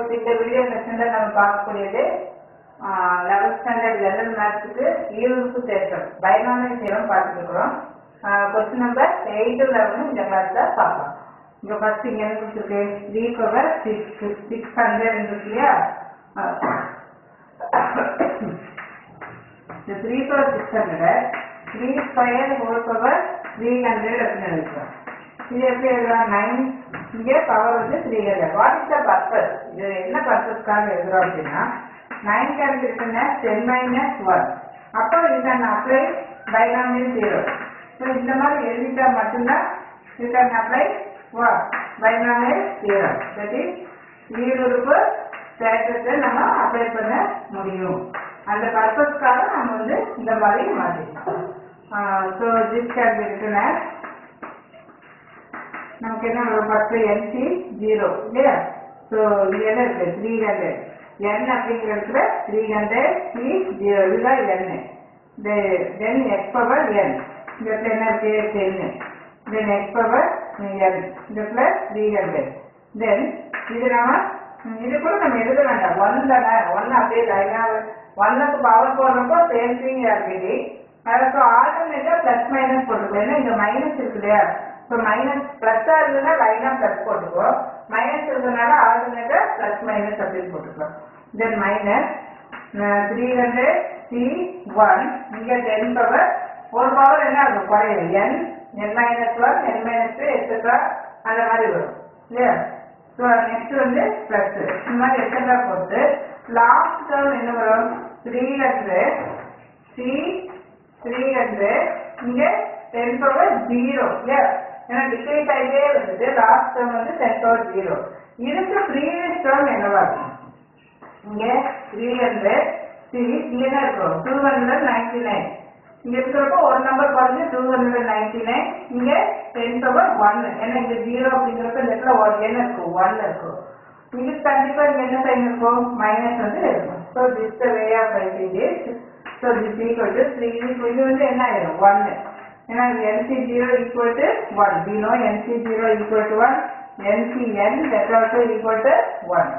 இந்த வீடியோ லெசன்ல நம்ம பார்க்கக்கூடியது லெவன்த் ஸ்டாண்டர்ட் ஜெனரல் மேத்ஸுக்கு ஈவுக்கு தேற்றம் பைனாமியல் தேரம் பார்த்துருக்குறோம் கொஸ்டின் நம்பர் எயிட் லெவன் இந்த கிளாஸ்ல பார்க்கலாம் இங்க ஃபர்ஸ்ட் இங்க என்ன கொடுத்துருக்கு three power six six hundred இருக்கு இல்லையா இந்த three power six hundred three square whole power three hundred அப்படின்னு எழுதிக்கிறோம் இது எப்படி எழுதலாம் நைன் இங்கே பவர் வந்து three hundred what is the purpose இது என்ன பர்பஸ்க்காக எழுதுறோம் அப்படின்னா நைன் கேன் இருக்குன்னா டென் மைனஸ் ஒன் அப்போ இது can apply binomial zero so இந்த மாதிரி எழுதிட்டா மட்டும்தான் you can apply what binomial zero that is ஈருறுப்பு தேற்றத்தை நம்ம அப்ளை பண்ண முடியும் அந்த பர்பஸ்க்காக நம்ம வந்து இந்த மாதிரி மாற்றிக்கலாம் so this can be written as நமக்கு என்ன வரும் ஃபர்ஸ்ட் என்சி ஜீரோ இல்லையா ஸோ இது என்ன இருக்கு த்ரீ ஹண்ட்ரட் என் அப்படிங்கிற இடத்துல த்ரீ ஹண்ட்ரட் சி ஜீரோ இதுதான் என் தென் எக்ஸ் பவர் என் இந்த இடத்துல என்ன இருக்கு டென்னு தென் எக்ஸ் பவர் என் இந்த பிளஸ் த்ரீ ஹண்ட்ரட் தென் இது நம்ம ம், இது கூட நம்ம எழுத வேண்டாம் ஒன் தானே ஒன் அப்படியே லைனாக ஒன்னுக்கு பவர் போடுறப்போ சேம் திங் ஆகிடுது அதுக்கு ஆல்டர்னேட்டா பிளஸ் மைனஸ் போட்டுக்கோ ஏன்னா இங்க மைனஸ் இருக்கு இல்லையா ஸோ மைனஸ் பிளஸ்ஸா இருந்ததுன்னா லைனா பிளஸ் போட்டுக்கோ மைனஸ் இருந்ததுனால ஆல்டர்னேட்டா பிளஸ் மைனஸ் அப்படின்னு போட்டுக்கோ then minus three hundred c one இங்க டென் பவர் ஒரு பவர் என்ன ஆகும் குறையும் n n minus one n minus two et cetera அந்த மாதிரி வரும் இல்லையா ஸோ நெக்ஸ்ட் வந்து பிளஸ் இந்த மாதிரி எக்ஸெட்ரா போட்டு லாஸ்ட் டேர்ம் என்ன வரும் three hundred c three hundred இங்க டென் பவர் ஜீரோ இல்லையா ஏன்னா டிக்ரீஸ் ஆகிட்டே வந்தது லாஸ்ட் டேர்ம் வந்து டென் பவர் ஜீரோ இதுக்கு ப்ரீவியஸ் டேர்ம் என்னவா இருக்கும் இங்க த்ரீ ஹண்ட்ரட் சி இங்க என்ன இருக்கும் டூ ஹண்ட்ரட் நைன்டி நைன் இங்க இருக்கிறப்போ ஒரு நம்பர் குறைஞ்சு டூ ஹண்ட்ரட் நைன்டி நைன் இங்க டென் பவர் ஒன் ஏன்னா இங்க ஜீரோ அப்படிங்கிறப்ப இந்த இடத்துல ஒரு என்ன இருக்கும் ஒன் இருக்கும் இது கண்டிப்பா இங்க என்ன சைன் இருக்கும் மைனஸ் வந்து இருக்கும் so this the way of writing this so this equal to three இது வந்து என்ன ஆயிடும் ஒன்னு ஏன்னா n c zero equal to one we know n c zero equal to one n c n that also equal to one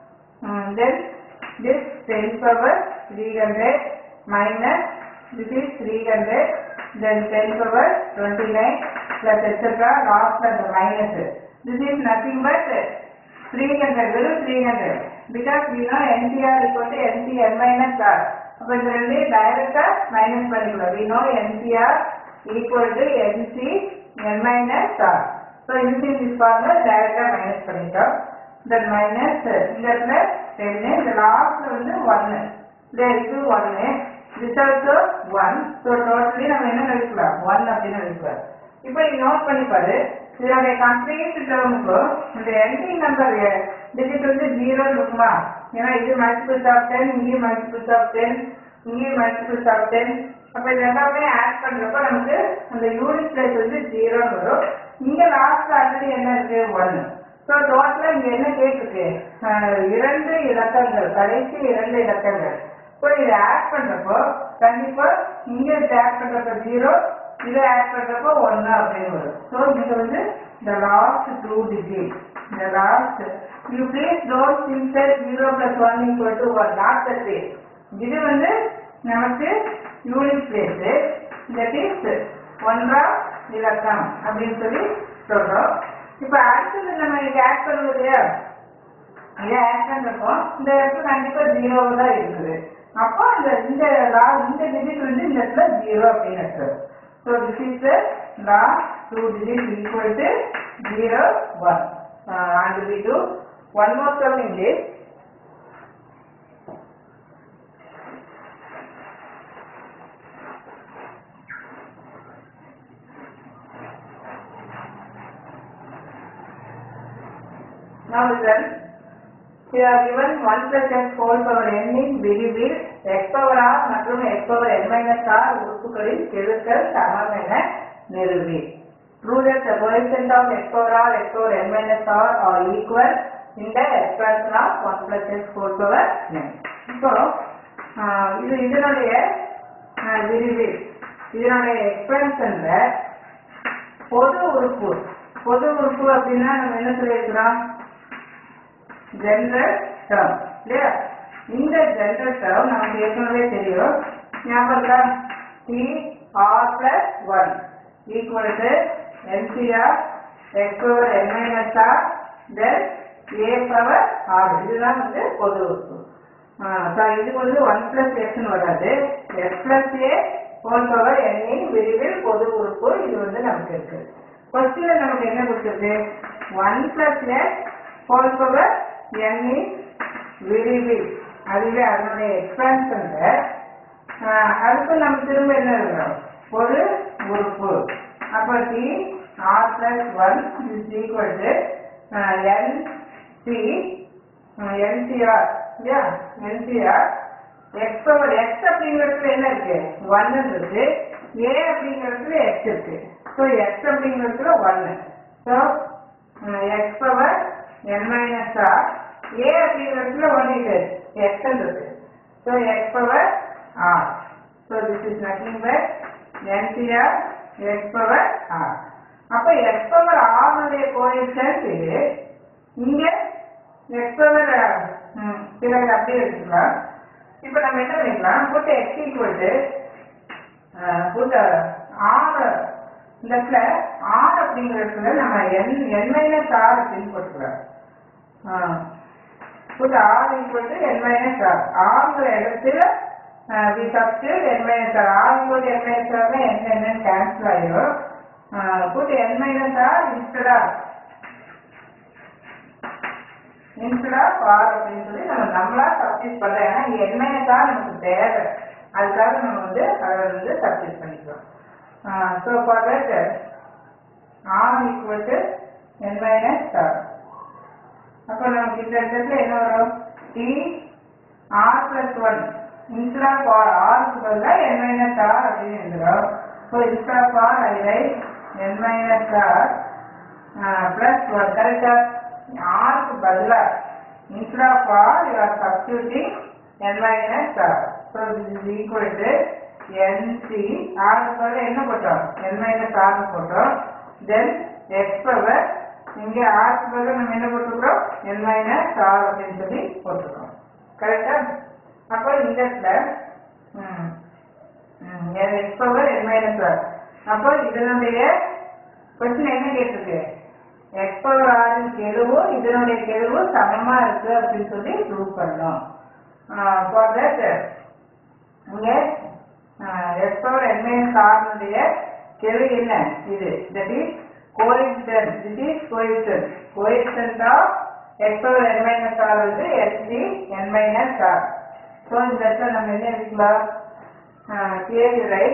then this 10 power 300 minus this is 300 then 10 power 29 plus etc last and the minus this is nothing but 300 வெறும் 300 because we know NCR equal to NCN minus R அப்ப இந்த ரெண்டையும் டைரக்டா minus பண்ணிக்கலாம் we know NCR equal to NC N minus R so using this formula டைரக்டா minus பண்ணிட்டோம் then minus இந்த இடத்துல 10 இந்த லாஸ்ட்ல வந்து 1 there is 1 this also 1 so totally நம்ம என்ன எடுக்கலாம் 1 அப்படின்னு எடுக்கலாம் இப்போ நீ நோட் பண்ணி பாரு இதனுடைய கம்ப்ளீட் டேர்முக்கு இந்த எண்டிங் நம்பர் டிஜிட் வந்து ஜீரோ இருக்குமா ஏன்னா இது மல்டிபிள்ஸ் ஆஃப் டென் இங்கேயும் மல்டிபிள்ஸ் ஆஃப் டென் இங்கேயும் மல்டிபிள்ஸ் ஆஃப் டென் அப்ப இது எல்லாமே ஆட் பண்றப்ப நமக்கு அந்த யூனிட் பிளேஸ் வந்து ஜீரோன்னு வரும் இங்க லாஸ்ட் ஆல்ரெடி என்ன இருக்கு ஒன்னு ஸோ டோட்டலா இங்க என்ன கேட்டிருக்கு அஹ் இரண்டு இலக்கங்கள் கடைசி இரண்டு இலக்கங்கள் இப்போ இதை ஆட் பண்றப்போ கண்டிப்பா இங்க இதை ஆட் பண்றப்ப ஜீரோ இதை ஆட் பண்றப்போ ஒன்னு அப்படின்னு வரும் ஸோ இது வந்து the last two digits the last you please don't think that zero plus one equal to one not that way இது வந்து நமக்கு யூனிட் பிளேஸ் தட் இஸ் ஒன்றா இலக்கம் அப்படின்னு சொல்லி சொல்றோம் இப்ப அடுத்தது நம்ம இங்க ஆட் பண்ணுவோம் இல்லையா இதை ஆட் பண்றப்போ இந்த இடத்துல கண்டிப்பா ஜீரோ தான் இருக்குது அப்போ அந்த இந்த லா- இந்த டிஜிட் வந்து இந்த இடத்துல ஜீரோ அப்படின்னு இருக்கு so this is the last two digit equal to zero one and we two one more term in this Now listen, here are given 1 plus x whole power n in விரிவில் x power r மற்றும் x power n minus r உறுப்புகளின் கெழுக்கள் சமம் என நிறுவி. Prove that the coefficient of x power r, x power n minus r are equal in the expansion of 1 plus x whole power n. இப்போ ஆஹ், இது இதனுடைய ஆஹ், விரிவில் இதனுடைய எக்ஸ்பென்ஷன்ல பொது உறுப்பு பொது உறுப்பு அப்படின்னா நம்ம என்ன சொல்லியிருக்கிறோம் ஜெனரல் டேர்ம் இல்லையா இந்த ஜெனரல் டேர்ம் நமக்கு ஏற்கனவே தெரியும் ஞாபகம் இருக்கா t r plus one equal to n c r x power n minus r then a power r இதுதான் வந்து பொது உறுப்பு ஸோ இது வந்து ஒன் பிளஸ் எக்ஸ்னு வராது x plus a whole power எண்ணின் விரிவில் பொது உறுப்பு இது வந்து நமக்கு இருக்கு கொஸ்டின்ல நமக்கு என்ன கொடுத்துருக்கு one plus x whole power எண்ணின் விரிவில் அதுவே அதனுடைய எக்ஸ்பான்ஷன்ல அதுக்கு நம்ம திரும்ப என்ன இருக்கிறோம் ஒரு உறுப்பு அப்போ t r plus one is equal to n c n c r இல்லையா என்சிஆர் எக்ஸ் பவர் எக்ஸ் அப்படிங்கிறதுல என்ன இருக்கு ஒன்னு இருக்கு ஏ அப்படிங்கிறதுல எக்ஸ் இருக்கு ஸோ எக்ஸ் அப்படிங்கிறதுல ஒன்னு so x power n minus r a அப்படிங்கிறதுல ஒன் இருக்கு எக்ஸ் இருக்கு so x power r so this is nothing but n c r x power r அப்போ எக்ஸ் பவர் ஆறுடைய கோஎஃபிஷியன்ட் இது இங்க எக்ஸ் பவர் பிறகு அப்படியே எடுத்துக்கலாம் இப்போ நம்ம என்ன பண்ணிக்கலாம் போட்டு எக்ஸ் ஈக்குவல் டு போட்டு ஆறு இந்த இடத்துல ஆர் அப்படிங்கிற இடத்துல நம்ம என் என் மைனஸ் ஆர் அப்படின்னு போட்டுக்கலாம் போட்டு r equal to n minus r ஆறுங்கிற இடத்துல we substitute n minus r r equal to n minus ஆர்னா என்ன என்னன்னு கேன்சல் ஆயிடும் போட்டு என் மைனஸ் ஆர் இன்ஸ்டடா இன்ஸ்டடா ஆர் அப்படின்னு சொல்லி நம்ம நம்மளா சப்ஸ்டியூட் பண்றோம் ஏன்னா இங்க என் மைனஸ் ஆர் நமக்கு தேவை அதுக்காக நம்ம வந்து அதை வந்து சப்ஸ்டியூட் பண்ணிக்கிறோம் so for that r equal to n minus r அப்போ நமக்கு இந்த இடத்துல என்ன வரும் t r plus one instead for ஆருக்கு பதிலாக என் மைனஸ் ஆர் அப்படின்னு எழுதுகிறோம் so instead for I write n minus r plus one கரெக்டா ஆருக்கு பதிலாக instead for you are substituting n minus r so this is equal to n c ஆருக்கு பதிலாக என்ன போட்டோம் என் மைனஸ் ஆர்னு போட்டோம் தென் எக்ஸ் பவர் இங்கே ஆருக்கு பதிலாக நம்ம என்ன போட்டுக்கிறோம் என் மைனஸ் ஆர் அப்படின்னு சொல்லி போட்டுக்கிறோம் கரெக்டா அப்போ இந்த இடத்துல x power n minus r அப்போ இதனுடைய கொஸ்டின் என்ன கேட்டிருக்கு எக்ஸ் பவர் ஆரின் கெழுவும் இதனுடைய கெழுவும் சமமா இருக்கு அப்படின்னு சொல்லி ப்ரூவ் பண்ணோம் ஃபார் தட் இங்க எக்ஸ் பவர் என் மைனஸ் ஆரினுடைய கெழு என்ன இது that is coefficient this is coefficient coefficient of x power n minus r வந்து xg n minus r so இந்த இடத்துல நம்ம என்ன எழுதிக்கலாம் here you write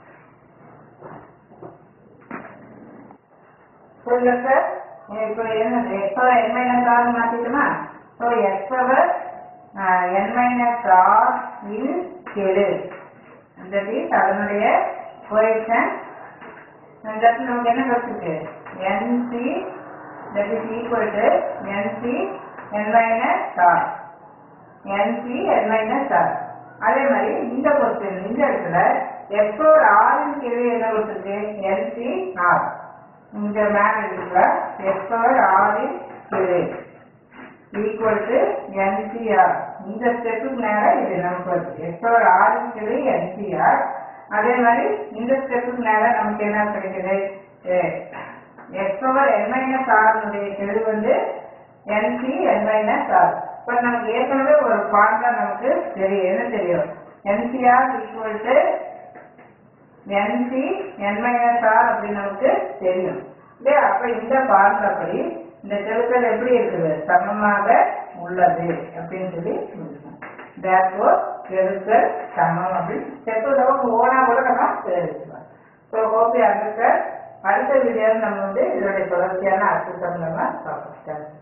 so இந்த இடத்துல இப்போ என்ன x power n minus r மாத்திட்டுமா so x power n minus r in கெழு that is அதனுடைய coefficient இந்த இடத்துல நமக்கு என்ன கிடைச்சிருக்கு NC that is equal to NC n minus R NC n minus R அதே மாதிரி இந்த கொஸ்டின் இந்த இடத்துல x ஓட R இன் கீழே என்ன கொடுத்திருக்கு NC R இந்த மேல இருக்கிற x ஓட R இன் கீழே ஈக்குவல் டு NCR இந்த ஸ்டெப்புக்கு மேல இது நமக்கு வருது x ஓட R இன் கீழே NCR அதே மாதிரி இந்த ஸ்டெப்புக்கு மேல நமக்கு என்ன கிடைக்குது எக்ஸ் பவர் என் மைனஸ் ஆர்னுடைய கெழு வந்து என்சி என் மைனஸ் ஆர் இப்போ நமக்கு ஏற்கனவே ஒரு ஃபார்முலா நமக்கு தெரியும் என்ன தெரியும் n c r equal to n c n minus r அப்படின்னு நமக்கு தெரியும் இல்லையா அப்போ இந்த ஃபார்முலா படி இந்த கெழுக்கள் எப்படி இருக்குது சமமாக உள்ளது அப்படின்னு சொல்லி சொல்லிருக்கோம் தேர்ஃபோர் கெழுக்கள் சமம் அப்படின்னு செப்பு தவிர ஓனா கூட நம்ம தெரிவிக்கலாம் ஸோ ஹோப்பி அண்டர்ஸ்டாண்ட் அடுத்த வீடியோவில் நம்ம வந்து இதனுடைய தொடர்ச்சியான அர்த்தம் நம்ம பார்ப்போம்